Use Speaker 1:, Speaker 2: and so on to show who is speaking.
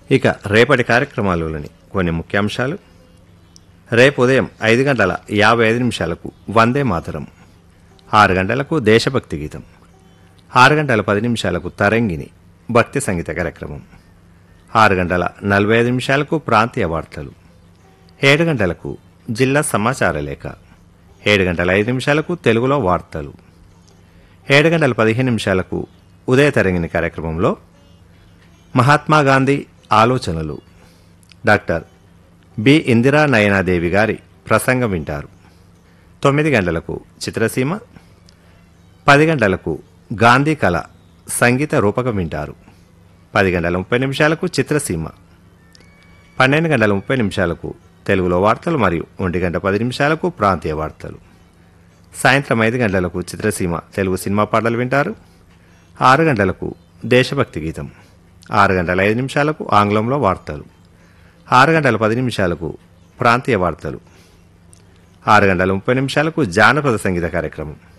Speaker 1: ఇక రేపటి కార్యక్రమాలలోని కొన్ని ముఖ్యాంశాలు రేపు ఉదయం ఐదు గంటల యాభై ఐదు నిమిషాలకు వందే మాతరం ఆరు గంటలకు దేశభక్తి గీతం ఆరు గంటల పది నిమిషాలకు తరంగిణి భక్తి సంగీత కార్యక్రమం ఆరు గంటల నలభై ఐదు నిమిషాలకు ప్రాంతీయ వార్తలు ఏడు గంటలకు జిల్లా సమాచార లేఖ ఏడు గంటల ఐదు నిమిషాలకు తెలుగులో వార్తలు ఏడు గంటల పదిహేను నిమిషాలకు ఉదయ తరంగిణి కార్యక్రమంలో మహాత్మా గాంధీ ఆలోచనలు డాక్టర్ బి ఇందిరా నయనాదేవి గారి ప్రసంగం వింటారు తొమ్మిది గంటలకు చిత్రసీమ పది గంటలకు గాంధీ కళ సంగీత రూపకం వింటారు పది గంటల ముప్పై నిమిషాలకు చిత్రసీమ పన్నెండు గంటల ముప్పై నిమిషాలకు తెలుగులో వార్తలు మరియు ఒంటి గంట పది నిమిషాలకు ప్రాంతీయ వార్తలు సాయంత్రం ఐదు గంటలకు చిత్రసీమ తెలుగు సినిమా పాటలు వింటారు ఆరు గంటలకు దేశభక్తి గీతం ఆరు గంటల ఐదు నిమిషాలకు ఆంగ్లంలో వార్తలు ఆరు గంటల పది నిమిషాలకు ప్రాంతీయ వార్తలు ఆరు గంటల ముప్పై నిమిషాలకు జానపద సంగీత కార్యక్రమం